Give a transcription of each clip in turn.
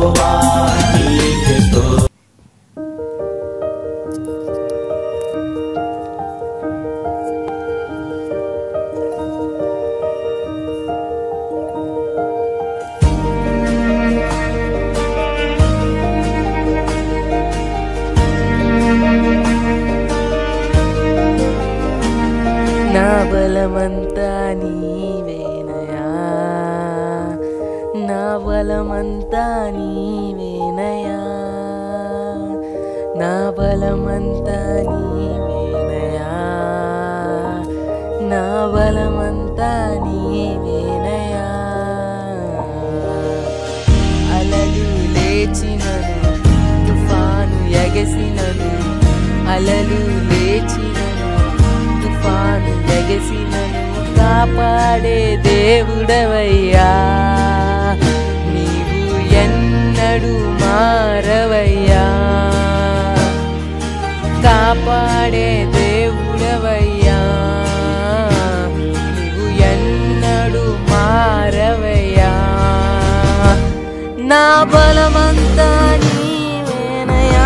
యెహోవా నీకే స్తోత్రం. నా బలమంతా నీవేనయా నా బలమంతా నీవేనయా నా బలమంతా నీవేనయా నా బలమంతా నీవేనయా అలలు లేచినను తుఫాను ఎగసినను అలలు లేచినను తుఫాను ఎగసినను కాపాడే దేవుడవయ్యా నీవు ఎన్నడు మారవయ్యా కాపాడే దేవుడవయ్యా నీవు ఎన్నడు మారవయ్యా నా బలమంతా నీవేనయా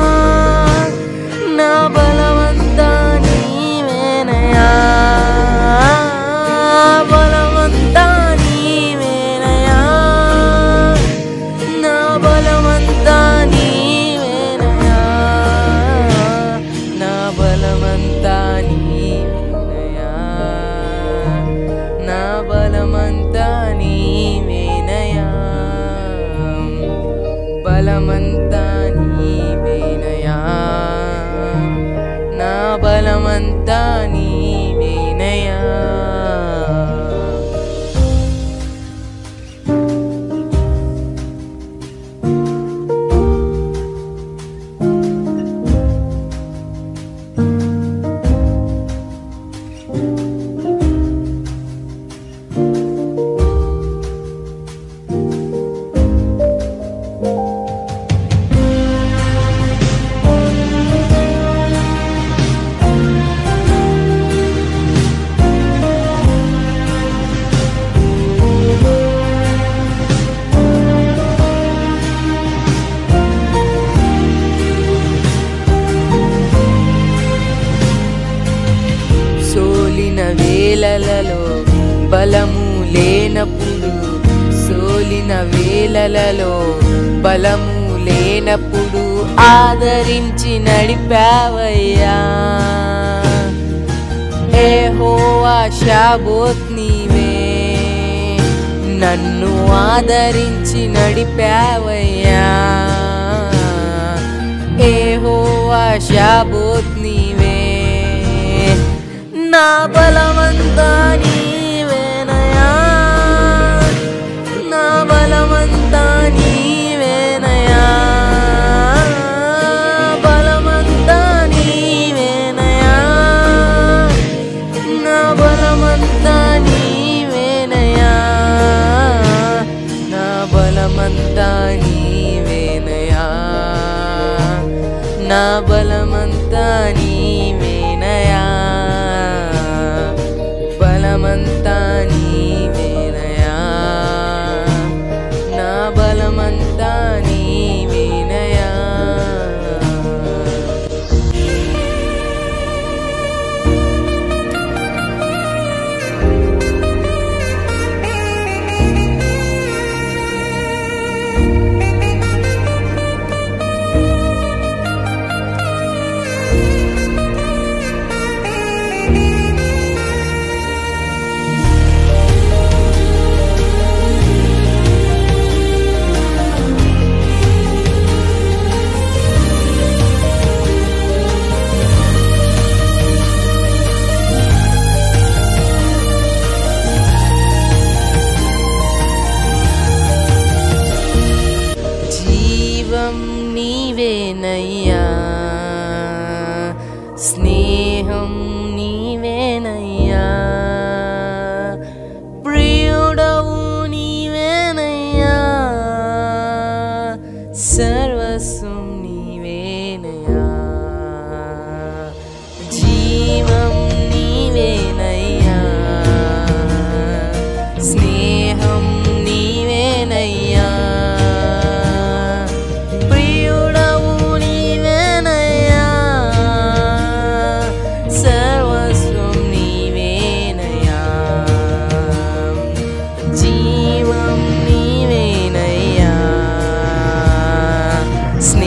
నా బలమంతా నీవేనయా బలమంతా నీవేనయా నా బలమంతా నీవేనయా నా బలమంతా నీవేనయా నా బలమంతా నీవేనయా బలమంతా నీవేనయా నా బలమంతా నీవేనయా సోలిన వేలలలో బలము లేనప్పుడు సోలిన వేలలలో బలము లేనప్పుడు ఆదరించి నడిపావయ్యా ఏహోవా షాబోత్ నీవే నన్ను ఆదరించి నడిపావయ్యా ఏహోవా షాబోత్ నీవే నా బలమంతా నీవేనయా నా బలమంతా నీవేనయా బలమంతా నీవేనయా నా బలమంతా నీవేనయా నా బలమంతా నీవేనయా నా బలమంతా నీవేనయా బలమంతా నీవేనయా నా బలమంతా నీవేనయా జీవం నీవేనయ్యా స్నేహం నీవేనయ్యా ప్రియుడవు నీవేనయ్యా సర్వస్వం నీవేనయ్యా జీవం నీవేనయ్యా స్నేహం నీవేనయ్యా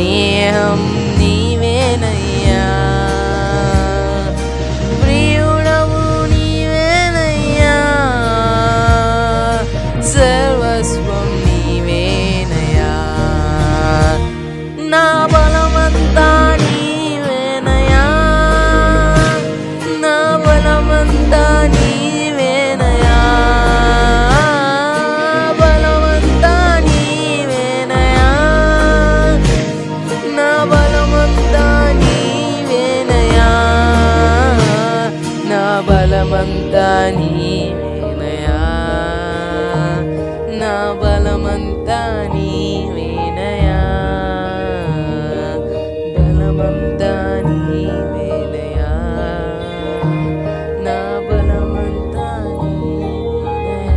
స్నేహం నీవేనయ్యా ప్రియుడవు నీవేనయ్యా సర్వస్వం నీవేనయ్యా నా బలమంతా నీవేనయ్యా నా బలమంతా నీవేనయ్యా బలమంతా నీవేనయ్యా నా బలమంతా నీవేనయ్యా నా బలమంతా నీవేనయ్యా నా బలమంతా నీవేనయ్యా బలమంతా నీవేనయ్యా నా బలమంతా నీవేనయ్యా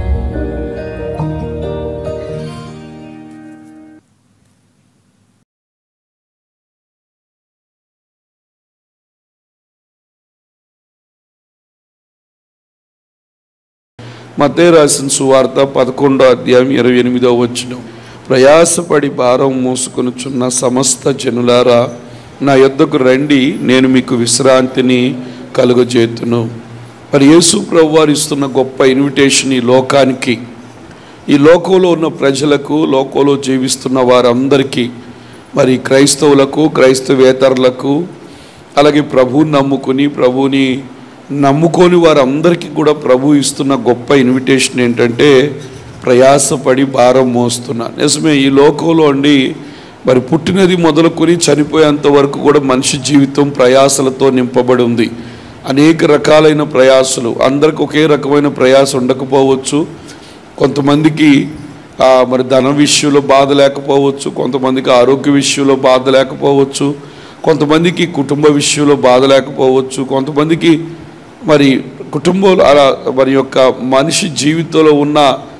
మతే రాసిన సువార్త పదకొండో అధ్యాయం ఇరవై ఎనిమిదో వచ్చిన ప్రయాసపడి భారం మోసుకొనుచున్న సమస్త జనులారా నా యొద్దకు రండి నేను మీకు విశ్రాంతిని కలుగజేతును మరి యేసు ప్రభు వారు ఇస్తున్న గొప్ప ఇన్విటేషన్ ఈ లోకానికి ఈ లోకంలో ఉన్న ప్రజలకు లోకంలో జీవిస్తున్న వారందరికీ మరి క్రైస్తవులకు క్రైస్తవేతరులకు అలాగే ప్రభువుని నమ్ముకుని ప్రభువుని నమ్ముకొని వారందరికీ కూడా ప్రభు ఇస్తున్న గొప్ప ఇన్విటేషన్ ఏంటంటే ప్రయాసపడి భారం మోస్తున్నా నిజమే ఈ లోకంలో అండి మరి పుట్టినది మొదలుకొని చనిపోయేంత వరకు కూడా మనిషి జీవితం ప్రయాసలతో నింపబడి ఉంది అనేక రకాలైన ప్రయాసలు అందరికి ఒకే రకమైన ప్రయాస ఉండకపోవచ్చు కొంతమందికి ఆ, మరి ధన విషయంలో బాధ లేకపోవచ్చు కొంతమందికి ఆరోగ్య విషయంలో బాధ లేకపోవచ్చు కొంతమందికి కుటుంబ విషయంలో బాధ లేకపోవచ్చు కొంతమందికి మరి కుటుంబంలో అలా మరి యొక్క మనిషి జీవితంలో ఉన్న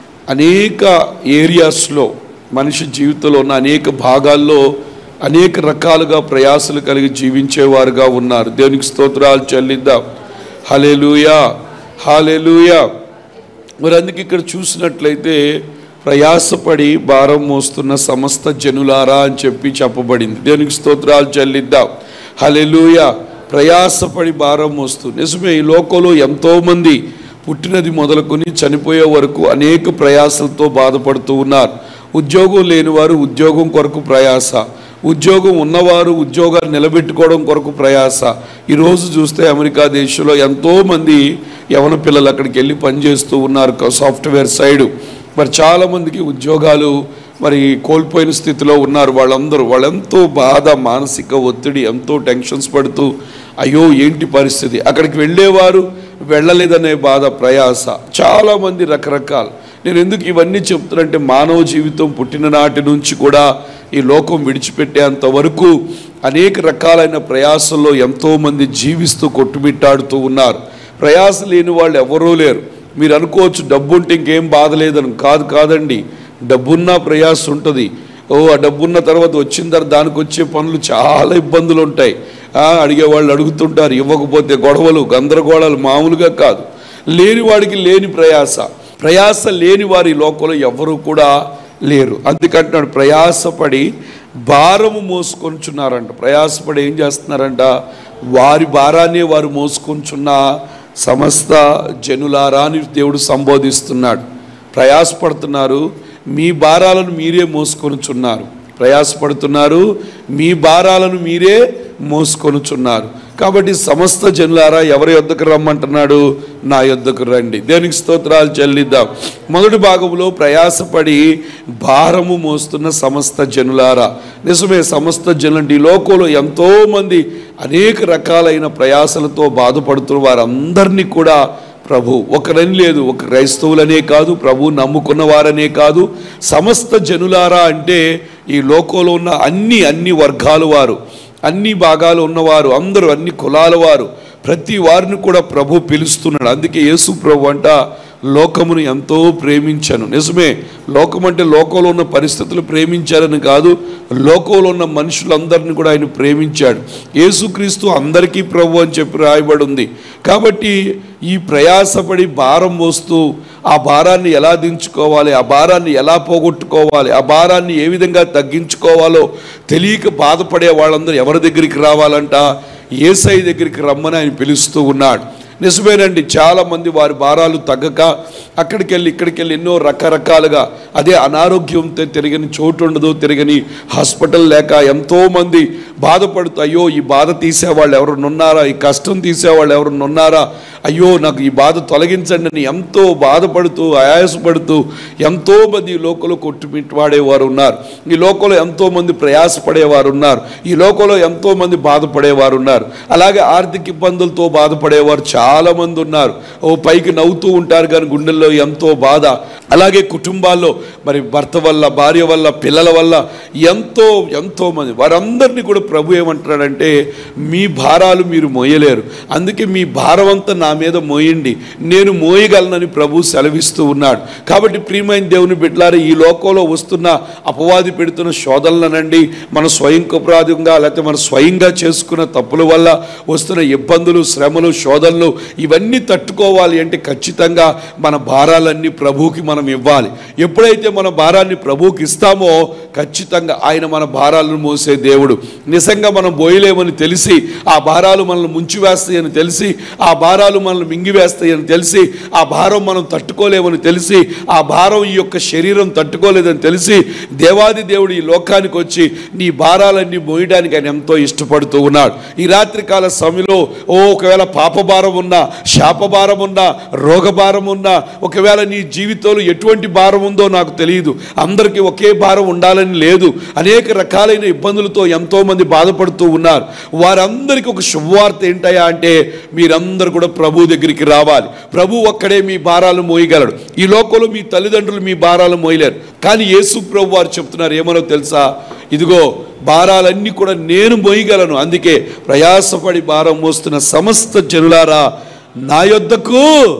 అనేక ఏరియాస్లో మనిషి జీవితంలో ఉన్న అనేక భాగాల్లో అనేక రకాలుగా ప్రయాసలు కలిగి జీవించేవారుగా ఉన్నారు దేవునికి స్తోత్రాలు చెల్లిద్దాం హలెలూయా హాలెలూయా మరి అందుకే ఇక్కడ చూసినట్లయితే ప్రయాసపడి భారం మోస్తున్న సమస్త జనులారా అని చెప్పి చెప్పబడింది దేవునికి స్తోత్రాలు చెల్లిద్దాం హలెలూయ ప్రయాసపడి భారం మోస్తూ నిజమే ఈ లోకంలో ఎంతోమంది పుట్టినది మొదలుకొని చనిపోయే వరకు అనేక ప్రయాసలతో బాధపడుతూ ఉన్నారు ఉద్యోగం లేనివారు ఉద్యోగం కొరకు ప్రయాస ఉద్యోగం ఉన్నవారు ఉద్యోగాలు నిలబెట్టుకోవడం కొరకు ప్రయాస ఈరోజు చూస్తే అమెరికా దేశంలో ఎంతోమంది యవన పిల్లలు అక్కడికి వెళ్ళి పనిచేస్తూ ఉన్నారు క- సాఫ్ట్వేర్ సైడు మరి చాలామందికి ఉద్యోగాలు మరి కోల్పోయిన స్థితిలో ఉన్నారు వాళ్ళందరూ వాళ్ళెంతో బాధ మానసిక ఒత్తిడి ఎంతో టెన్షన్స్ పడుతూ అయ్యో ఏంటి పరిస్థితి అక్కడికి వెళ్ళేవారు వెళ్ళలేదనే బాధ ప్రయాస చాలామంది రకరకాల నేను ఎందుకు ఇవన్నీ చెప్తున్నానంటే మానవ జీవితం పుట్టిన నాటి నుంచి కూడా ఈ లోకం విడిచిపెట్టేంత వరకు అనేక రకాలైన ప్రయాసల్లో ఎంతోమంది జీవిస్తూ కొట్టుమిట్టాడుతూ ఉన్నారు ప్రయాస లేని వాళ్ళు ఎవరూ లేరు మీరు అనుకోవచ్చు డబ్బు ఉంటే ఇంకేం బాధ లేదని కాదు కాదండి డబ్బున్నా ప్రయాస ఉంటుంది ఓ ఆ డబ్బున్న తర్వాత వచ్చిన తర్వాత దానికి వచ్చే పనులు చాలా ఇబ్బందులు ఉంటాయి ఆ, అడిగేవాళ్ళు అడుగుతుంటారు ఇవ్వకపోతే గొడవలు గందరగోళాలు మామూలుగా కాదు లేని వాడికి లేని ప్రయాస ప్రయాస లేని వారి లోకంలో ఎవరు కూడా లేరు అందుకంటున్నాడు ప్రయాసపడి భారము మోసుకొంచున్నారంట ప్రయాసపడి ఏం చేస్తున్నారంట వారి భారాన్ని వారు మోసుకొంచున్న సమస్త జనులారా అని దేవుడు సంబోధిస్తున్నాడు ప్రయాసపడుతున్నారు మీ భారాలను మీరే మోసుకొనుచున్నారు ప్రయాసపడుతున్నారు మీ భారాలను మీరే మోసుకొనుచున్నారు కాబట్టి సమస్త జనులారా ఎవరి యొద్దకు రమ్మంటున్నాడు నా యొద్దకు రండి దేనికి స్తోత్రాలు చెల్లిద్దాం మొదటి భాగంలో ప్రయాసపడి భారము మోస్తున్న సమస్త జనులారా నిజమే సమస్త జనులండి ఈ లోకంలో ఎంతోమంది అనేక రకాలైన ప్రయాసలతో బాధపడుతున్న వారందరినీ కూడా ప్రభు ఒకరని లేదు ఒక క్రైస్తవులనే కాదు ప్రభు నమ్ముకున్న వారనే కాదు సమస్త జనులారా అంటే ఈ లోకంలో ఉన్న అన్ని అన్ని వర్గాల వారు అన్ని భాగాలు ఉన్నవారు అందరూ అన్ని కులాల వారు ప్రతి వారిని కూడా ప్రభు పిలుస్తున్నాడు అందుకే యేసు ప్రభు అంట లోకమును ఎంతో ప్రేమించాను నిజమే లోకం అంటే లోకంలో ఉన్న పరిస్థితులు ప్రేమించారని కాదు లోకంలో ఉన్న మనుషులందరినీ కూడా ఆయన ప్రేమించాడు యేసుక్రీస్తు అందరికీ ప్రభు అని చెప్పి రాయబడి ఉంది కాబట్టి ఈ ప్రయాసపడి భారం మోస్తూ ఆ భారాన్ని ఎలా దించుకోవాలి ఆ భారాన్ని ఎలా పోగొట్టుకోవాలి ఆ భారాన్ని ఏ విధంగా తగ్గించుకోవాలో తెలియక బాధపడే వాళ్ళందరూ ఎవరి దగ్గరికి రావాలంట ఏసై దగ్గరికి రమ్మని ఆయన పిలుస్తూ ఉన్నాడు నిజమేనండి చాలామంది వారి భారాలు తగ్గక అక్కడికి వెళ్ళి ఇక్కడికి వెళ్ళి ఎన్నో రకరకాలుగా అదే అనారోగ్యంతో తిరగని చోటు ఉండదు తిరగని హాస్పిటల్ లేక ఎంతోమంది బాధపడుతూ అయ్యో ఈ బాధ తీసేవాళ్ళు ఎవరు ఉన్నారా ఈ కష్టం తీసేవాళ్ళు ఎవరు ఉన్నారా అయ్యో నాకు ఈ బాధ తొలగించండి అని ఎంతో బాధపడుతూ ఆయాసపడుతూ ఎంతోమంది ఈ లోకంలో కొట్టుమిట్టాడేవారు ఉన్నారు ఈ లోకంలో ఎంతోమంది ప్రయాసపడేవారు ఉన్నారు ఈ లోకంలో ఎంతోమంది బాధపడేవారు ఉన్నారు అలాగే ఆర్థిక ఇబ్బందులతో బాధపడేవారు చాలామంది ఉన్నారు ఓ పైకి నవ్వుతూ ఉంటారు కానీ గుండెల్లో ఎంతో బాధ అలాగే కుటుంబాల్లో మరి భర్త వల్ల భార్య వల్ల పిల్లల వల్ల ఎంతో ఎంతో మంది వారందరినీ కూడా ప్రభు ఏమంటున్నాడంటే మీ భారాలు మీరు మోయలేరు అందుకే మీ భారం అంతా నా మీద మోయండి నేను మోయగలనని ప్రభు సెలవిస్తూ ఉన్నాడు కాబట్టి ప్రియమైన దేవుని బిడ్డలారా ఈ లోకంలో వస్తున్న అపవాది పెడుతున్న శోధనలనండి మన స్వయంకప్రాధంగా లేకపోతే మన స్వయంగా చేసుకున్న తప్పుల వల్ల వస్తున్న ఇబ్బందులు శ్రమలు శోధనలు ఇవన్నీ తట్టుకోవాలి అంటే ఖచ్చితంగా మన భారాలన్నీ ప్రభువుకి మనం ఇవ్వాలి ఎప్పుడైతే మన భారాన్ని ప్రభువుకి ఇస్తామో ఖచ్చితంగా ఆయన మన భారాలను మోసే దేవుడు నిజంగా మనం పోయలేమని తెలిసి ఆ భారాలు మనల్ని ముంచివేస్తాయని తెలిసి ఆ భారాలు మనల్ని మింగివేస్తాయని తెలిసి ఆ భారం మనం తట్టుకోలేమని తెలిసి ఆ భారం ఈ యొక్క శరీరం తట్టుకోలేదని తెలిసి దేవాది దేవుడు ఈ లోకానికి వచ్చి నీ భారాలన్నీ మోయడానికి ఆయన ఎంతో ఇష్టపడుతూ ఉన్నాడు ఈ రాత్రికాల సమయంలో ఓ ఒకవేళ పాప భారం ఉన్నా శాప భారం ఉన్నా రోగ భారం ఉన్నా ఒకవేళ నీ జీవితంలో ఎటువంటి భారం ఉందో నాకు తెలియదు అందరికీ ఒకే భారం ఉండాలని లేదు అనేక రకాలైన ఇబ్బందులతో ఎంతోమంది బాధపడుతూ ఉన్నారు వారందరికీ ఒక శుభవార్త ఏంటయ్యా అంటే మీరందరూ కూడా ప్రభు దగ్గరికి రావాలి ప్రభు ఒక్కడే మీ భారాలు మోయగలడు ఈ లోకంలో మీ తల్లిదండ్రులు మీ భారాలు మోయలేరు కానీ యేసు ప్రభు వారు చెప్తున్నారు ఏమనో తెలుసా ఇదిగో భారాలన్నీ కూడా నేను మోయగలను అందుకే ప్రయాసపడి భారం మోస్తున్న సమస్త జనులారా నా యొద్దకు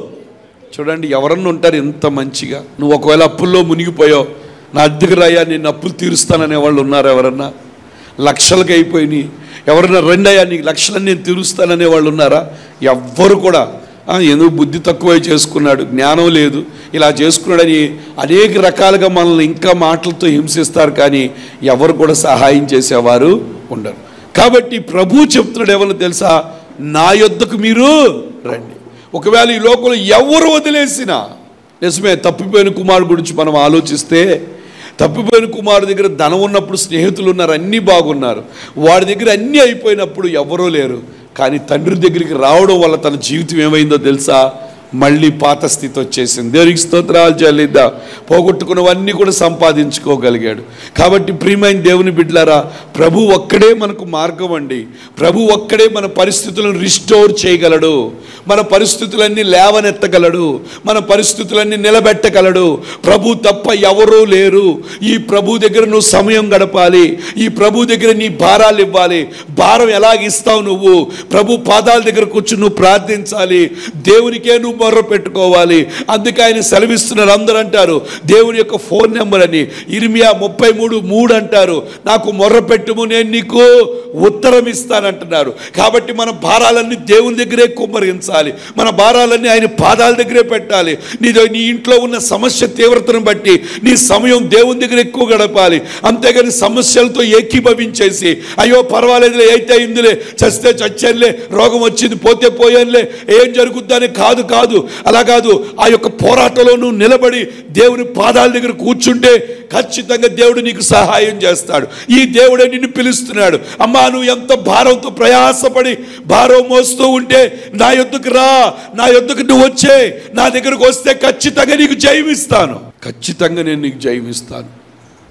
చూడండి ఎవరన్నా ఉంటారు ఎంత మంచిగా నువ్వు ఒకవేళ అప్పుల్లో మునిగిపోయావు నా అద్దెకు రాయా నేను అప్పులు తీరుస్తాననే వాళ్ళు ఉన్నారు ఎవరన్నా లక్షలకి అయిపోయినాయి ఎవరన్నా రెండయ్యా నీకు లక్షలని నేను తీరుస్తాననే వాళ్ళు ఉన్నారా ఎవ్వరు కూడా "ఆ, ఎందుకు బుద్ధి తక్కువే చేసుకున్నాడు జ్ఞానం లేదు ఇలా చేసుకున్నాడని అనేక రకాలుగా మనల్ని ఇంకా మాటలతో హింసిస్తారు కానీ ఎవరు కూడా సహాయం చేసేవారు ఉండరు కాబట్టి ప్రభు చెప్తున్నాడు ఎవరు తెలుసా నా యొద్దకు మీరు రండి ఒకవేళ ఈ లోకంలో ఎవరు వదిలేసినా నిజమే తప్పిపోయిన కుమారుడు గురించి మనం ఆలోచిస్తే తప్పిపోయిన కుమారుడు దగ్గర ధనం ఉన్నప్పుడు స్నేహితులు ఉన్నారు అన్నీ బాగున్నారు వాడి దగ్గర అన్నీ అయిపోయినప్పుడు ఎవరూ లేరు కానీ తండ్రి దగ్గరికి రావడం వల్ల తన జీవితం ఏమైందో తెలుసా మళ్ళీ పాత స్థితి వచ్చేసింది దేవునికి స్తోత్రాలు చెల్లిద్దాం పోగొట్టుకున్నవన్నీ కూడా సంపాదించుకోగలిగాడు కాబట్టి ప్రియమైన దేవుని బిడ్డలారా ప్రభు ఒక్కడే మనకు మార్గం అండి ప్రభు ఒక్కడే మన పరిస్థితులను రిస్టోర్ చేయగలడు మన పరిస్థితులన్నీ లేవనెత్తగలడు మన పరిస్థితులన్నీ నిలబెట్టగలడు ప్రభు తప్ప ఎవరూ లేరు ఈ ప్రభు దగ్గర నువ్వు సమయం గడపాలి ఈ ప్రభు దగ్గర నీ భారాలు ఇవ్వాలి భారం ఎలాగ ఇస్తావు నువ్వు ప్రభు పాదాల దగ్గర కూర్చుని నువ్వు ప్రార్థించాలి దేవునికే నువ్వు మొర్ర పెట్టుకోవాలి అందుకే ఆయన సెలవిస్తున్నారు అందరూ అంటారు దేవుని యొక్క ఫోన్ నెంబర్ అని ఇర్మియా ముప్పై మూడు మూడు అంటారు నాకు మొర్ర పెట్టుము నేను నీకు ఉత్తరం ఇస్తానంటున్నారు కాబట్టి మన భారాలన్నీ దేవుని దగ్గరే కుమ్మరించాలి మన భారాలన్నీ ఆయన పాదాల దగ్గరే పెట్టాలి నీ నీ ఇంట్లో ఉన్న సమస్య తీవ్రతను బట్టి నీ సమయం దేవుని దగ్గర ఎక్కువ గడపాలి అంతేగాని సమస్యలతో ఏకీభవించేసి అయ్యో పర్వాలేదులే అయితే ఇందులే చస్తే చచ్చానులే రోగం వచ్చింది పోతే పోయానులే ఏం జరుగుద్దని కాదు కాదు అలా కాదు ఆ యొక్క పోరాటంలో నువ్వు నిలబడి దేవుని పాదాల దగ్గర కూర్చుంటే ఖచ్చితంగా దేవుడు నీకు సహాయం చేస్తాడు ఈ దేవుడే నిన్ను పిలుస్తున్నాడు అమ్మా నువ్వు ఎంత భారంతో ప్రయాసపడి భారం మోస్తూ ఉంటే నా యొద్దకు రా నా యొద్దకు నువ్వు వచ్చే నా దగ్గరకు వస్తే ఖచ్చితంగా నీకు జయమిస్తాను ఖచ్చితంగా నేను నీకు జయమిస్తాను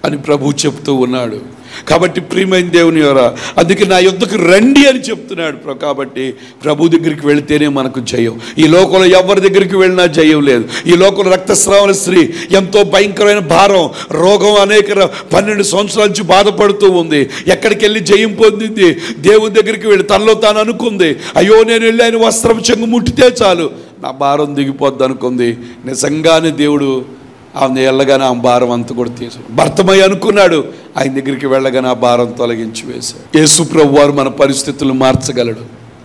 అని ప్రభు చెప్తూ ఉన్నాడు కాబట్టి ప్రియమైన దేవుని ఎవరా అందుకే నా యుద్ధకు రండి అని చెప్తున్నాడు ప్ర- కాబట్టి ప్రభు దగ్గరికి వెళితేనే మనకు జయం ఈ లోకంలో ఎవరి దగ్గరికి వెళ్ళినా జయం లేదు ఈ లోకంలో రక్తస్రావణ స్త్రీ ఎంతో భయంకరమైన భారం రోగం అనేక ర- పన్నెండు సంవత్సరాల నుంచి బాధపడుతూ ఉంది ఎక్కడికి వెళ్ళి జయం పొందింది దేవుని దగ్గరికి వెళ్ళి తనలో తాను అనుకుంది అయ్యో నేను వెళ్ళి ఆయన వస్త్రం చెంగు ముట్టితే చాలు నా భారం దిగిపోద్ది అనుకుంది నిజంగానే దేవుడు ఆమె వెళ్ళగానే ఆ భారం అంతా కూడా తీసు భర్తమై అనుకున్నాడు ఆయన దగ్గరికి వెళ్ళగానే ఆ భారం తొలగించి వేశాడు యేసు ప్రభు వారు మన పరిస్థితులను మార్చగలడు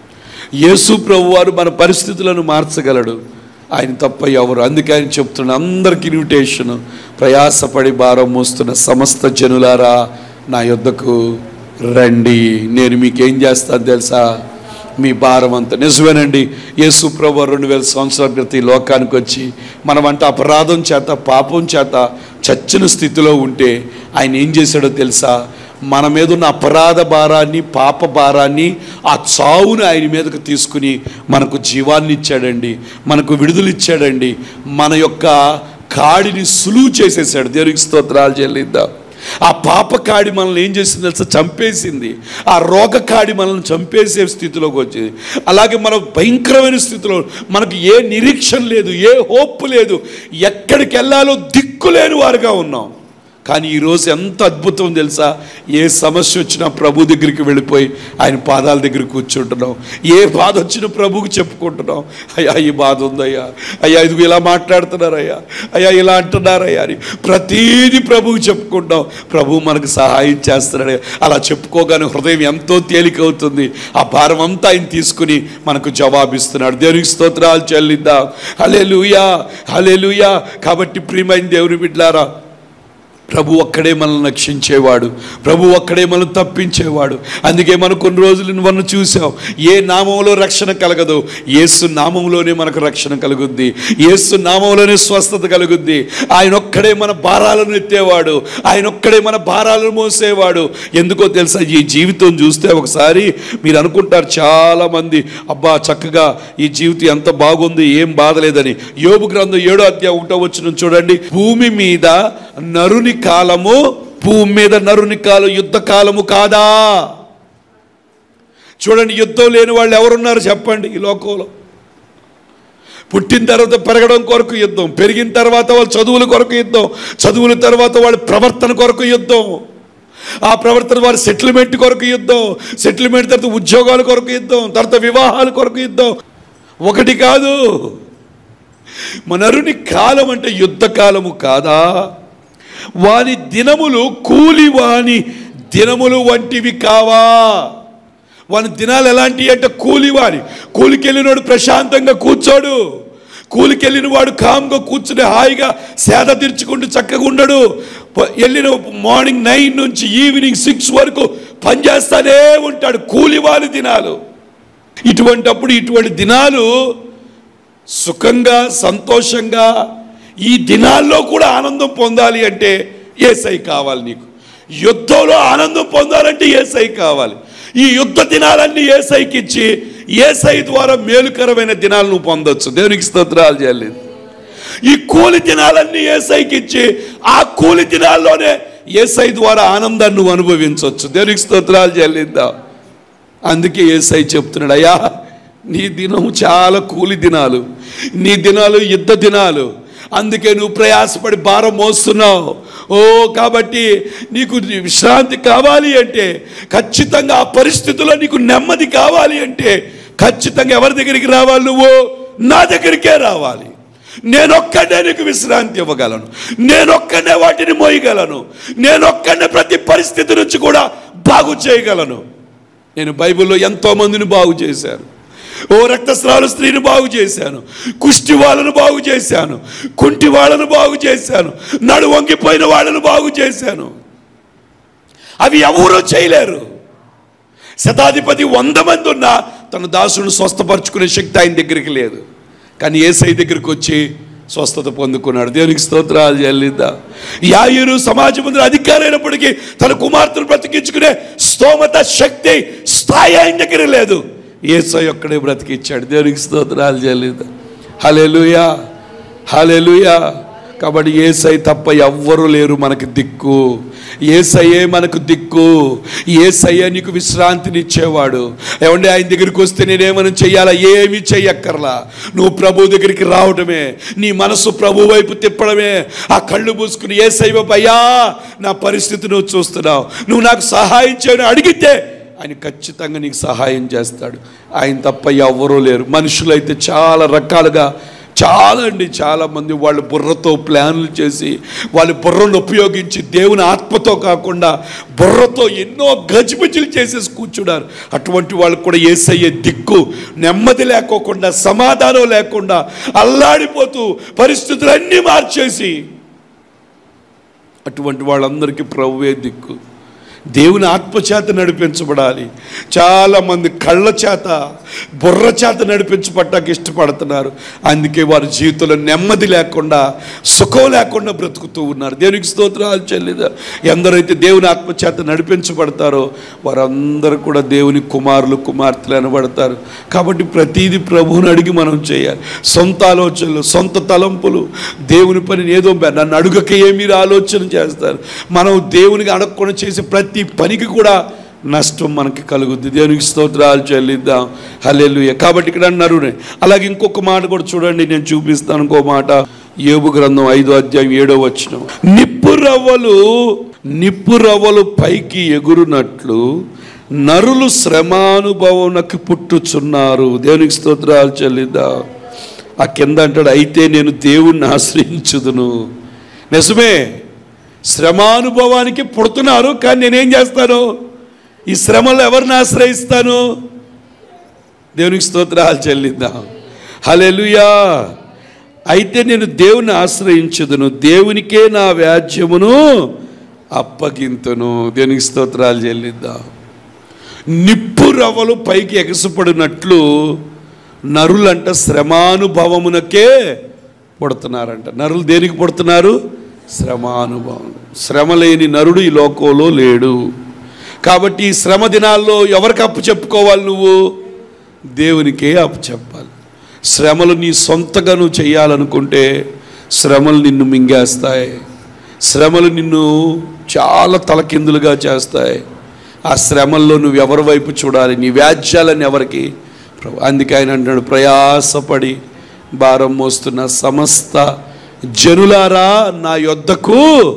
యేసు ప్రభు వారు మన పరిస్థితులను మార్చగలడు ఆయన తప్ప ఎవరు అందుకే ఆయన చెప్తున్న అందరికి ఇన్విటేషన్ ప్రయాసపడి భారం మోస్తున్న సమస్త జనులారా నా యొద్దకు రండి నేను మీకేం చేస్తాను తెలుసా మీ భారం అంతా నిజమేనండి యేసు ప్రభు రెండు వేల సంవత్సరాల క్రితం ఈ లోకానికి వచ్చి మనం అంటే అపరాధం చేత పాపం చేత చచ్చిన స్థితిలో ఉంటే ఆయన ఏం చేశాడో తెలుసా మన మీద ఉన్న అపరాధ భారాన్ని పాప భారాన్ని ఆ చావుని ఆయన మీదకు తీసుకుని మనకు జీవాన్ని ఇచ్చాడండి మనకు విడుదల ఇచ్చాడండి మన యొక్క కాడిని సులువు చేసేసాడు దేవునికి స్తోత్రాలు చెల్లిద్దాం ఆ పాప కాడి మనల్ని ఏం చేసింది తెలుసా చంపేసింది ఆ రోగ కాడి మనల్ని చంపేసే స్థితిలోకి వచ్చింది అలాగే మనం భయంకరమైన స్థితిలో మనకు ఏ నిరీక్షణ లేదు ఏ హోప్ లేదు ఎక్కడికి వెళ్ళాలో దిక్కు లేని వారుగా ఉన్నాం కానీ ఈరోజు ఎంత అద్భుతం తెలుసా ఏ సమస్య వచ్చినా ప్రభు దగ్గరికి వెళ్ళిపోయి ఆయన పాదాల దగ్గర కూర్చుంటున్నాం ఏ బాధ వచ్చినా ప్రభువుకి చెప్పుకుంటున్నాం అయ్యా ఈ బాధ ఉందయ్యా అయ్యా ఇది ఇలా మాట్లాడుతున్నారయ్యా అయ్యా ఇలా అంటున్నారయ్యా అని ప్రతీది ప్రభువుకి చెప్పుకుంటాం ప్రభు మనకు సహాయం చేస్తున్నాడు అలా చెప్పుకోగానే హృదయం ఎంతో తేలికవుతుంది ఆ భారం అంతా ఆయన తీసుకుని మనకు జవాబిస్తున్నాడు దేవునికి స్తోత్రాలు చెల్లిద్దాం హలే లూయా హలే కాబట్టి ప్రియమైన దేవుని బిడ్లారా ప్రభు ఒక్కడే మనల్ని రక్షించేవాడు ప్రభు ఒక్కడే మనల్ని తప్పించేవాడు అందుకే మనం కొన్ని రోజులు మనం చూసాం ఏ నామంలో రక్షణ కలగదు యేసు నామంలోనే మనకు రక్షణ కలుగుద్ది యేసు నామంలోనే స్వస్థత కలుగుద్ది ఆయన ఒక్కడే మన భారాలను ఎత్తేవాడు ఆయన ఒక్కడే మన భారాలను మోసేవాడు ఎందుకో తెలుసా ఈ జీవితం చూస్తే ఒకసారి మీరు అనుకుంటారు చాలా మంది అబ్బా చక్కగా ఈ జీవితం ఎంత బాగుంది ఏం బాధ లేదని యోబు గ్రంథం ఏడో అధ్యాయం ఒకటో వచ్చిన చూడండి భూమి మీద నరుని కాలము భూమి మీద నరుని కాలం యుద్ధ కాలము కాదా చూడండి యుద్ధం లేని వాళ్ళు ఎవరున్నారు చెప్పండి ఈ లోకంలో పుట్టిన తర్వాత పెరగడం కొరకు యుద్ధం పెరిగిన తర్వాత వాళ్ళ చదువుల కొరకు యుద్ధం చదువుల తర్వాత వాళ్ళ ప్రవర్తన కొరకు యుద్ధం ఆ ప్రవర్తన వారి సెటిల్మెంట్ కొరకు యుద్ధం సెటిల్మెంట్ తర్వాత ఉద్యోగాల కొరకు యుద్ధం తర్వాత వివాహాల కొరకు యుద్ధం ఒకటి కాదు మనరుని కాలం అంటే యుద్ధ కాలము కాదా వాని దినములు కూలి వాని దినములు వంటివి కావా వాని దినాలు ఎలాంటివి అంటే కూలివాని కూలికెళ్ళినోడు ప్రశాంతంగా కూర్చోడు కూలికెళ్ళిన వాడు కామ్గా కూర్చుని హాయిగా సేద తీర్చుకుంటూ చక్కగా ఉండడు ప- వెళ్ళిన మార్నింగ్ నైన్ నుంచి ఈవినింగ్ సిక్స్ వరకు పనిచేస్తానే ఉంటాడు కూలివాని దినాలు ఇటువంటప్పుడు ఇటువంటి దినాలు సుఖంగా సంతోషంగా ఈ దినాల్లో కూడా ఆనందం పొందాలి అంటే ఏసై కావాలి నీకు యుద్ధంలో ఆనందం పొందాలంటే ఏసై కావాలి ఈ యుద్ధ దినాలన్నీ ఏసైకి ఇచ్చి ఏసై ద్వారా మేలుకరమైన దినాలు నువ్వు పొందొచ్చు దేవునికి స్తోత్రాలు చేయలేదు ఈ కూలి దినాలన్నీ ఏసైకి ఇచ్చి ఆ కూలి దినాల్లోనే ఏసై ద్వారా ఆనందాన్ని నువ్వు అనుభవించవచ్చు దేవునికి స్తోత్రాలు చెల్లిద్దాం అందుకే ఏసై చెప్తున్నాడు అయ్యా నీ దినం చాలా కూలి దినాలు నీ దినాలు యుద్ధ దినాలు అందుకే నువ్వు ప్రయాసపడి భారం మోస్తున్నావు ఓ కాబట్టి నీకు విశ్రాంతి కావాలి అంటే ఖచ్చితంగా ఆ పరిస్థితుల్లో నీకు నెమ్మది కావాలి అంటే ఖచ్చితంగా ఎవరి దగ్గరికి రావాలి నువ్వు నా దగ్గరికే రావాలి నేనొక్కడే నీకు విశ్రాంతి ఇవ్వగలను నేనొక్కడే వాటిని మోయగలను నేనొక్కడే ప్రతి పరిస్థితి నుంచి కూడా బాగు చేయగలను నేను బైబిల్లో ఎంతో మందిని బాగు చేశాను ఓ రక్తస్రావ స్త్రీని బాగు చేశాను కుష్టి వాళ్ళను బాగు చేశాను కుంటి వాళ్ళను బాగు చేశాను నడు వంగిపోయిన వాళ్ళను బాగు చేశాను అవి ఎవరూ చేయలేరు శతాధిపతి వంద మంది ఉన్నా తన దాసును స్వస్థపరచుకునే శక్తి ఆయన దగ్గరికి లేదు కానీ ఏసై దగ్గరికి వచ్చి స్వస్థత పొందుకున్నాడు దేవునికి స్తోత్రాలు చెల్లిద్దా యాయురు సమాజ ముందు అధికారి అయినప్పటికీ తన కుమార్తెను బ్రతికించుకునే స్తోమత శక్తి స్థాయి ఆయన దగ్గర లేదు ఏసై ఒక్కడే బ్రతికిచ్చాడు దేవునికి స్తోత్రాలు చెల్లిద్దా హలెలుయా హలెలుయా కాబట్టి ఏసై తప్ప ఎవ్వరు లేరు మనకి దిక్కు ఏసయ్యే మనకు దిక్కు ఏసయ్యే నీకు విశ్రాంతినిచ్చేవాడు ఏమండి ఆయన దగ్గరికి వస్తే నేనేమైనా చెయ్యాలా ఏమీ చెయ్యక్కర్లా నువ్వు ప్రభు దగ్గరికి రావడమే నీ మనసు ప్రభు వైపు తిప్పడమే ఆ కళ్ళు మూసుకుని ఏసయ్య అయ్యా నా పరిస్థితి నువ్వు చూస్తున్నావు నువ్వు నాకు సహాయం చేయని అడిగితే ఆయన ఖచ్చితంగా నీకు సహాయం చేస్తాడు ఆయన తప్ప ఎవ్వరూ లేరు మనుషులైతే చాలా రకాలుగా చాలా అండి చాలామంది వాళ్ళు బుర్రతో ప్లాన్లు చేసి వాళ్ళ బుర్రను ఉపయోగించి దేవుని ఆత్మతో కాకుండా బుర్రతో ఎన్నో గజిబిజిలు చేసేసి కూర్చున్నారు అటువంటి వాళ్ళకు కూడా ఏసయ్యే దిక్కు నెమ్మది లేకోకుండా సమాధానం లేకుండా అల్లాడిపోతూ పరిస్థితులన్నీ మార్చేసి అటువంటి వాళ్ళందరికీ ప్రభువే దిక్కు దేవుని ఆత్మచేత నడిపించబడాలి చాలామంది కళ్ళ చేత బుర్ర చేత నడిపించబడ్డానికి ఇష్టపడుతున్నారు అందుకే వారి జీవితంలో నెమ్మది లేకుండా సుఖం లేకుండా బ్రతుకుతూ ఉన్నారు దేవునికి స్తోత్రాలు చెల్లిదా ఎందరైతే దేవుని ఆత్మచేత నడిపించబడతారో వారందరూ కూడా దేవుని కుమారులు కుమార్తెలు అనబడతారు కాబట్టి ప్రతీది ప్రభువుని అడిగి మనం చేయాలి సొంత ఆలోచనలు సొంత తలంపులు దేవుని పని ఏదో నన్ను అడుగక ఏమీ ఆలోచన చేస్తారు మనం దేవునికి అడగకుండా చేసే ప్రతి పనికి కూడా నష్టం మనకి కలుగుద్ది దేవునికి స్తోత్రాలు చెల్లిద్దాం హల్లెలూయా కాబట్టి ఇక్కడ అన్నారు అలాగే ఇంకొక మాట కూడా చూడండి నేను చూపిస్తాను ఇంకో మాట ఏబు గ్రంథం ఐదో అధ్యాయం ఏడో వచ్చిన నిప్పు రవ్వలు నిప్పు రవ్వలు పైకి ఎగురునట్లు నరులు శ్రమానుభవనకు పుట్టుచున్నారు దేవునికి స్తోత్రాలు చెల్లిద్దాం ఆ కింద అంటాడు అయితే నేను దేవుణ్ణి ఆశ్రయించుదును నిజమే శ్రమానుభవానికి పుడుతున్నారు కానీ నేనేం చేస్తాను ఈ శ్రమలో ఎవరిని ఆశ్రయిస్తాను దేవునికి స్తోత్రాలు చెల్లిద్దాం హల్లెలూయా అయితే నేను దేవుని ఆశ్రయించదును దేవునికే నా వ్యాజ్యమును అప్పగింతును దేవునికి స్తోత్రాలు చెల్లిద్దాం నిప్పు రవ్వలు పైకి ఎగసపడినట్లు నరులంట శ్రమానుభవమునకే పుడుతున్నారంట నరులు దేనికి పుడుతున్నారు శ్రమానుభవం శ్రమ లేని నరుడు ఈ లోకంలో లేడు కాబట్టి ఈ శ్రమ దినాల్లో ఎవరికి అప్పు చెప్పుకోవాలి నువ్వు దేవునికే అప్పు చెప్పాలి శ్రమలు నీ సొంతగా నువ్వు చేయాలనుకుంటే శ్రమలు నిన్ను మింగేస్తాయి శ్రమలు నిన్ను చాలా తలకిందులుగా చేస్తాయి ఆ శ్రమల్లో నువ్వు ఎవరి వైపు చూడాలి నీ వ్యాజ్యాలని ఎవరికి ప్రభు అందుకే ఆయన అంటాడు ప్రయాసపడి భారం మోస్తున్న సమస్త జనులారా నా యొద్దకు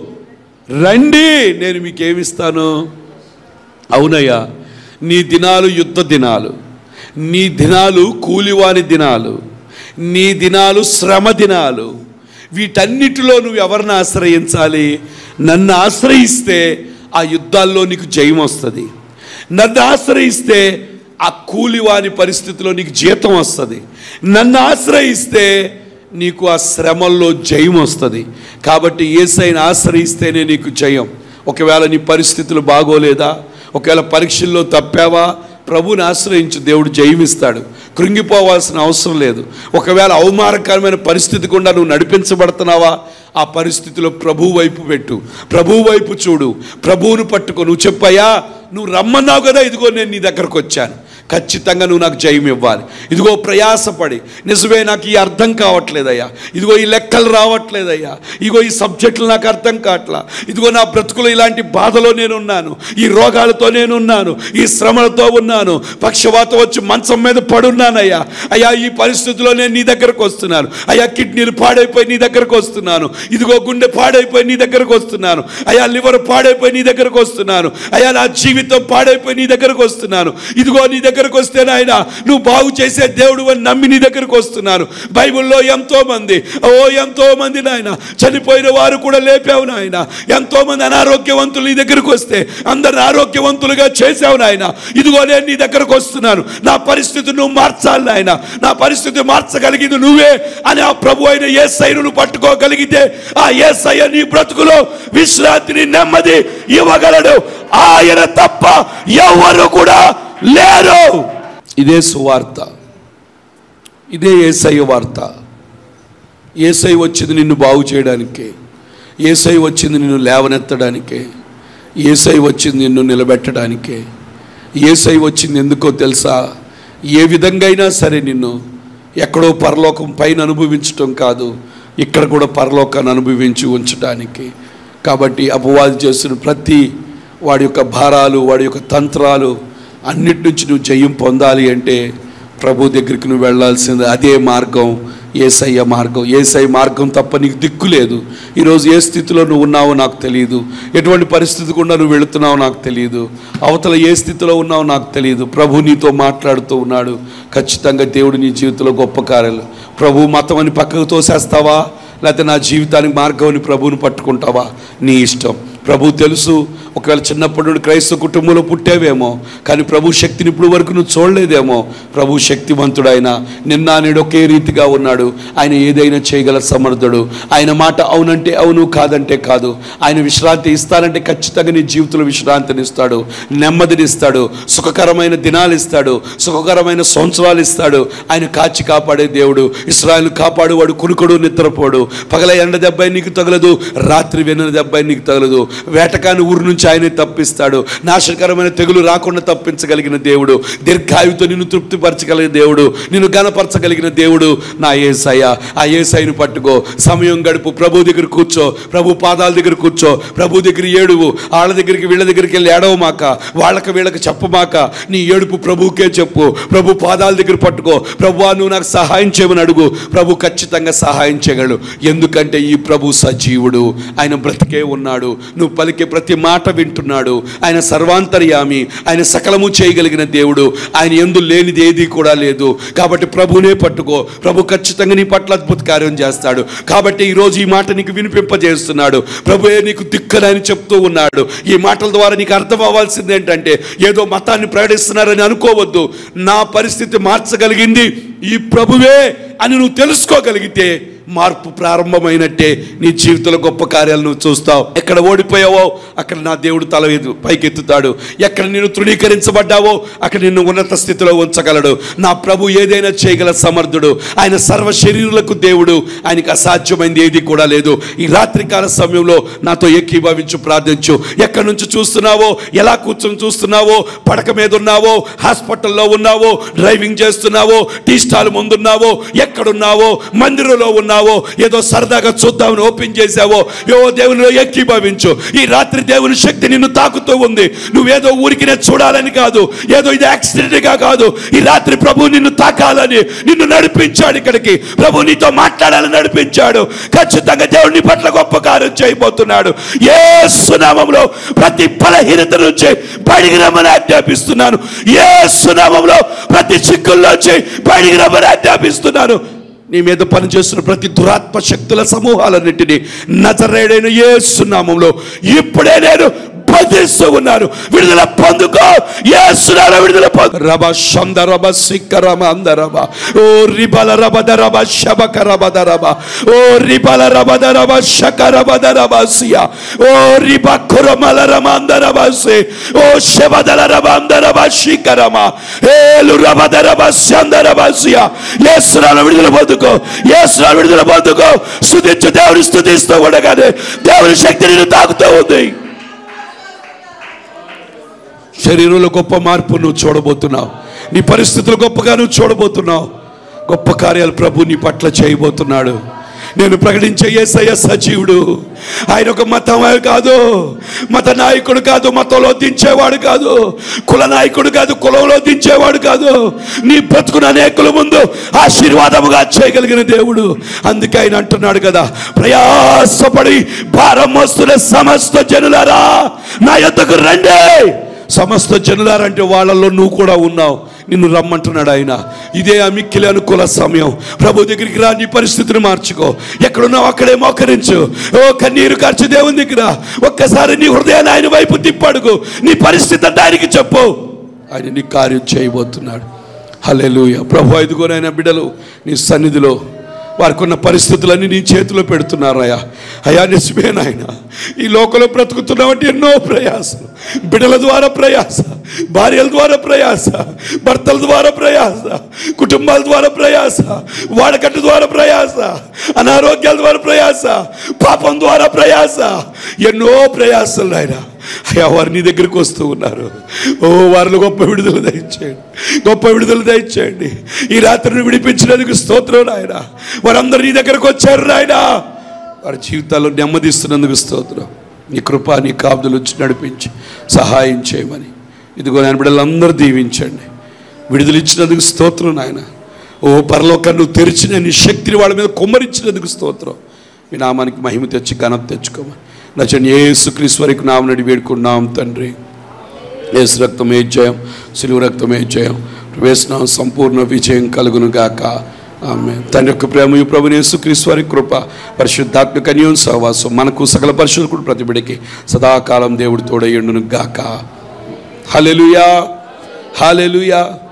రండి నేను మీకు ఏమిస్తాను అవునయ్యా నీ దినాలు యుద్ధ దినాలు నీ దినాలు కూలివాని దినాలు నీ దినాలు శ్రమ దినాలు వీటన్నిటిలో నువ్వు ఎవరిని ఆశ్రయించాలి నన్ను ఆశ్రయిస్తే ఆ యుద్ధాల్లో నీకు జయం వస్తుంది నన్ను ఆశ్రయిస్తే ఆ కూలివాని పరిస్థితిలో నీకు జీతం వస్తుంది నన్ను ఆశ్రయిస్తే నీకు ఆ శ్రమల్లో జయం వస్తుంది కాబట్టి ఏసైని ఆశ్రయిస్తేనే నీకు జయం ఒకవేళ నీ పరిస్థితులు బాగోలేదా ఒకవేళ పరీక్షల్లో తప్పావా ప్రభుని ఆశ్రయించి దేవుడు జయమిస్తాడు కృంగిపోవాల్సిన అవసరం లేదు ఒకవేళ అవమానకరమైన పరిస్థితి గుండా నువ్వు నడిపించబడుతున్నావా ఆ పరిస్థితిలో ప్రభు వైపు పెట్టు ప్రభు వైపు చూడు ప్రభువును పట్టుకో నువ్వు చెప్పయ్యా నువ్వు రమ్మన్నావు కదా ఇదిగో నేను నీ దగ్గరకు వచ్చాను ఖచ్చితంగా నువ్వు నాకు జయం ఇవ్వాలి ఇదిగో ప్రయాసపడి నిజమే నాకు ఈ అర్థం కావట్లేదయ్యా ఇదిగో ఈ లెక్కలు రావట్లేదయ్యా ఇదిగో ఈ సబ్జెక్టులు నాకు అర్థం కావట్లా ఇదిగో నా బ్రతుకులో ఇలాంటి బాధలో నేనున్నాను ఈ రోగాలతో నేనున్నాను ఈ శ్రమలతో ఉన్నాను పక్షవాతం వచ్చి మంచం మీద పడున్నానయ్యా అయ్యా ఈ పరిస్థితిలో నేను నీ దగ్గరకు వస్తున్నాను అయ్యా కిడ్నీలు పాడైపోయి నీ దగ్గరకు వస్తున్నాను ఇదిగో గుండె పాడైపోయి నీ దగ్గరకు వస్తున్నాను అయ్యా లివర్ పాడైపోయి నీ దగ్గరకు వస్తున్నాను అయ్యా నా జీవితం పాడైపోయి నీ దగ్గరకు వస్తున్నాను ఇదిగో నీ దగ్గరకు వస్తే నాయన నువ్వు బాగు చేసే దేవుడు అని నమ్మి నీ దగ్గరకు వస్తున్నాను బైబిల్లో ఎంతో మంది ఓ ఎంతో మంది నాయన చనిపోయిన వారు కూడా లేపావు నాయన ఎంతో మంది అనారోగ్యవంతులు నీ దగ్గరకు వస్తే అందరిని ఆరోగ్యవంతులుగా చేసావు నాయన ఇదిగో నేను నీ దగ్గరకు వస్తున్నాను నా పరిస్థితి నువ్వు మార్చాలి నాయన నా పరిస్థితి మార్చగలిగింది నువ్వే అని ఆ ప్రభు అయిన ఏ నువ్వు పట్టుకోగలిగితే ఆ ఏ నీ బ్రతుకులో విశ్రాంతిని నెమ్మది ఇవ్వగలడు ఆయన తప్ప ఎవరు కూడా లేరు ఇదే సువార్త ఇదే ఏసయ్య వార్త ఏసై వచ్చింది నిన్ను బాగు చేయడానికే ఏసై వచ్చింది నిన్ను లేవనెత్తడానికే ఏసై వచ్చింది నిన్ను నిలబెట్టడానికే ఏసై వచ్చింది ఎందుకో తెలుసా ఏ విధంగా అయినా సరే నిన్ను ఎక్కడో పరలోకం పైన అనుభవించటం కాదు ఇక్కడ కూడా పరలోకాన్ని అనుభవించి ఉంచడానికి కాబట్టి అపవాది చేస్తున్న ప్రతి వాడి యొక్క భారాలు వాడి యొక్క తంత్రాలు అన్నిటి నుంచి నువ్వు జయం పొందాలి అంటే ప్రభు దగ్గరికి నువ్వు వెళ్ళాల్సింది అదే మార్గం ఏసయ్య మార్గం ఏసై మార్గం తప్ప నీకు దిక్కు లేదు ఈరోజు ఏ స్థితిలో నువ్వు ఉన్నావో నాకు తెలియదు ఎటువంటి పరిస్థితి గుండా నువ్వు వెళుతున్నావో నాకు తెలియదు అవతల ఏ స్థితిలో ఉన్నావో నాకు తెలియదు ప్రభు నీతో మాట్లాడుతూ ఉన్నాడు ఖచ్చితంగా దేవుడు నీ జీవితంలో గొప్ప కార్యాలు ప్రభు మతం అని పక్కకు తోసేస్తావా లేకపోతే నా జీవితానికి మార్గం అని ప్రభువుని పట్టుకుంటావా నీ ఇష్టం ప్రభు తెలుసు ఒకవేళ చిన్నప్పటి నుండి క్రైస్తవ కుటుంబంలో పుట్టావేమో కానీ ప్రభు శక్తిని ఇప్పుడు వరకు నువ్వు చూడలేదేమో ప్రభు శక్తివంతుడు ఆయన నిన్న నేడు ఒకే రీతిగా ఉన్నాడు ఆయన ఏదైనా చేయగల సమర్థుడు ఆయన మాట అవునంటే అవును కాదంటే కాదు ఆయన విశ్రాంతి ఇస్తానంటే ఖచ్చితంగా నీ జీవితంలో విశ్రాంతిని ఇస్తాడు నెమ్మదిని ఇస్తాడు సుఖకరమైన దినాలు ఇస్తాడు సుఖకరమైన సంవత్సరాలు ఇస్తాడు ఆయన కాచి కాపాడే దేవుడు ఇస్రాయల్ కాపాడువాడు కునుకుడు నిద్రపోడు పగల ఎండ దెబ్బ నీకు తగలదు రాత్రి వెన్న దెబ్బ నీకు తగలదు వేటకాని ఊరు నుంచి ఆయనే తప్పిస్తాడు నాశనకరమైన తెగులు రాకుండా తప్పించగలిగిన దేవుడు దీర్ఘాయుతో నిన్ను తృప్తిపరచగలిగిన దేవుడు నిన్ను గనపరచగలిగిన దేవుడు నా ఏసయ్య ఆ ఏసైని పట్టుకో సమయం గడుపు ప్రభు దగ్గర కూర్చో ప్రభు పాదాల దగ్గర కూర్చో ప్రభు దగ్గర ఏడువు వాళ్ళ దగ్గరికి వీళ్ళ దగ్గరికి వెళ్ళి ఏడవమాక వాళ్ళకి వీళ్ళకి చెప్పమాక నీ ఏడుపు ప్రభువుకే చెప్పు ప్రభు పాదాల దగ్గర పట్టుకో ప్రభు నువ్వు నాకు సహాయం చేయమని అడుగు ప్రభు ఖచ్చితంగా సహాయం చేయగలడు ఎందుకంటే ఈ ప్రభు సజీవుడు ఆయన బ్రతికే ఉన్నాడు నువ్వు పలికే ప్రతి మాట వింటున్నాడు ఆయన సర్వాంతర్యామి ఆయన సకలము చేయగలిగిన దేవుడు ఆయన ఎందు లేనిది ఏది కూడా లేదు కాబట్టి ప్రభునే పట్టుకో ప్రభు ఖచ్చితంగా నీ పట్ల అద్భుత కార్యం చేస్తాడు కాబట్టి ఈరోజు ఈ మాట నీకు వినిపింపజేస్తున్నాడు ప్రభుయే నీకు దిక్కనని చెప్తూ ఉన్నాడు ఈ మాటల ద్వారా నీకు అర్థం అవ్వాల్సింది ఏంటంటే ఏదో మతాన్ని ప్రకటిస్తున్నారని అనుకోవద్దు నా పరిస్థితి మార్చగలిగింది ఈ ప్రభువే అని నువ్వు తెలుసుకోగలిగితే మార్పు ప్రారంభమైనట్టే నీ జీవితంలో గొప్ప కార్యాలు నువ్వు చూస్తావు ఎక్కడ ఓడిపోయావో అక్కడ నా దేవుడు తల ఎదు పైకెత్తుతాడు ఎక్కడ నిన్ను తృణీకరించబడ్డావో అక్కడ నిన్ను ఉన్నత స్థితిలో ఉంచగలడు నా ప్రభు ఏదైనా చేయగల సమర్థుడు ఆయన సర్వ శరీరులకు దేవుడు ఆయనకి అసాధ్యమైంది ఏది కూడా లేదు ఈ రాత్రికాల సమయంలో నాతో ఏకీభవించు ప్రార్థించు ఎక్కడి నుంచి చూస్తున్నావో ఎలా కూర్చొని చూస్తున్నావో పడక మీద ఉన్నావో హాస్పిటల్లో ఉన్నావో డ్రైవింగ్ చేస్తున్నావో టీ స్టాల్ ముందున్నావో ఎక్కడున్నావో మందిరంలో ఉన్నావో ఏదో సరదాగా చూద్దామని ఓపెన్ చేసావో యో దేవునిలో ఏకీభవించు ఈ రాత్రి దేవుని శక్తి నిన్ను తాకుతూ ఉంది నువ్వేదో ఊరికినే చూడాలని కాదు ఏదో ఇది యాక్సిడెంట్ గా కాదు ఈ రాత్రి ప్రభు నిన్ను తాకాలని నిన్ను నడిపించాడు ఇక్కడికి ప్రభు నీతో మాట్లాడాలని నడిపించాడు ఖచ్చితంగా దేవుని పట్ల గొప్ప కార్యం చేయబోతున్నాడు ఏ సునామంలో ప్రతి బలహీనత నుంచి బయటికి రమ్మని ఆజ్ఞాపిస్తున్నాను ఏ సునామంలో ప్రతి చిక్కుల్లోంచి బయటికి రమ్మని ఆజ్ఞాపిస్తున్నాను నీ మీద పనిచేస్తున్న ప్రతి దురాత్మ శక్తుల సమూహాలన్నింటినీ నజరేడైన ఏ సునామంలో ఇప్పుడే నేను బంధిస్తూ ఉన్నాను విడుదల పొందుకో ఏ సునాలో విడుదల పొందు రబ షంద రబ సిక్క రమ అంద రబ ఓ రిబల రబద రబ శబక రబద రబ ఓ రిబల రబద రబ శక రబద రబ సియ ఓ రిబ కురమల రమ అంద రబ సి ఓ శబదల రబ అంద రబ శిక రమ ఏలు రబద రబ సంద రబ సియ ఏ సునాలో విడుదల పొందుకో ఏ సునాలో విడుదల పొందుకో స్తుతించు దేవుని స్తుతిస్తూ ఉండగానే దేవుని శక్తి నిన్ను తాకుతూ ఉంది శరీరంలో గొప్ప మార్పు నువ్వు చూడబోతున్నావు నీ పరిస్థితులు గొప్పగా నువ్వు చూడబోతున్నావు గొప్ప కార్యాలు ప్రభు నీ పట్ల చేయబోతున్నాడు నేను ప్రకటించే ఏసయ్య సజీవుడు ఆయన ఒక మతం కాదు మత నాయకుడు కాదు మతంలో దించేవాడు కాదు కుల నాయకుడు కాదు కులంలో దించేవాడు కాదు నీ బ్రతుకున అనేకుల ముందు ఆశీర్వాదముగా చేయగలిగిన దేవుడు అందుకే ఆయన అంటున్నాడు కదా ప్రయాసపడి భారం మోస్తున్న సమస్త జనులారా నా యొద్దకు రండి సమస్త జనులారంటే వాళ్ళల్లో నువ్వు కూడా ఉన్నావు నిన్ను రమ్మంటున్నాడు ఆయన ఇదే ఆ మిక్కిలి అనుకూల సమయం ప్రభు దగ్గరికి రా నీ పరిస్థితిని మార్చుకో ఎక్కడున్నావు అక్కడే మోకరించు ఓ కన్నీరు ఖర్చు దేవుని దగ్గర ఒక్కసారి నీ హృదయాన్ని ఆయన వైపు తిప్పడుగు నీ పరిస్థితి అంతా ఆయనకి చెప్పు ఆయన నీ కార్యం చేయబోతున్నాడు హల్లెలూయా ప్రభు ఐదుగోనైనా బిడ్డలు నీ సన్నిధిలో వారికి ఉన్న పరిస్థితులన్నీ నీ చేతిలో పెడుతున్నారు అయ్యా అయ్యా నిజమే నాయన ఈ లోకంలో బ్రతుకుతున్నామంటే ఎన్నో ప్రయాసలు బిడల ద్వారా ప్రయాస భార్యల ద్వారా ప్రయాస భర్తల ద్వారా ప్రయాస కుటుంబాల ద్వారా ప్రయాస వాడకట్టు ద్వారా ప్రయాస అనారోగ్యాల ద్వారా ప్రయాస పాపం ద్వారా ప్రయాస ఎన్నో ప్రయాసాలు ఆయన అయ్యా వారు నీ దగ్గరికి వస్తూ ఉన్నారు ఓ వారిలో గొప్ప విడుదల దయచేయండి గొప్ప విడుదల దయచేయండి ఈ రాత్రిని విడిపించినందుకు స్తోత్రం నాయన వారందరూ నీ దగ్గరకు వచ్చారు నాయన వారి జీవితాల్లో నెమ్మదిస్తున్నందుకు స్తోత్రం నీ కృప నీ కాపుదలు వచ్చి నడిపించి సహాయం చేయమని ఇదిగో నేను బిడ్డలందరూ దీవించండి విడుదల ఇచ్చినందుకు స్తోత్రం నాయన ఓ పరలోకాన్ని నువ్వు తెరిచిన నీ శక్తిని వాళ్ళ మీద కుమ్మరించినందుకు స్తోత్రం మీ నామానికి మహిమ తెచ్చి ఘనత తెచ్చుకోమని నచ్చని ఏసుక్రీశ్వరికి నామనడి వేడుకున్నాం తండ్రి ఏసు రక్తమే జయం సిలువ రక్తమే జయం వేసిన సంపూర్ణ విజయం కలుగును గాక ఆమె తండ్రి యొక్క ప్రేమ ఈ ప్రభు యేసుక్రీస్తు వారి కృప పరిశుద్ధాత్మ కన్యోన్ సహవాసం మనకు సకల పరిశుద్ధుడు ప్రతిబిడికి సదాకాలం దేవుడు తోడయ్యుండును గాక హలెలుయా హలెలుయా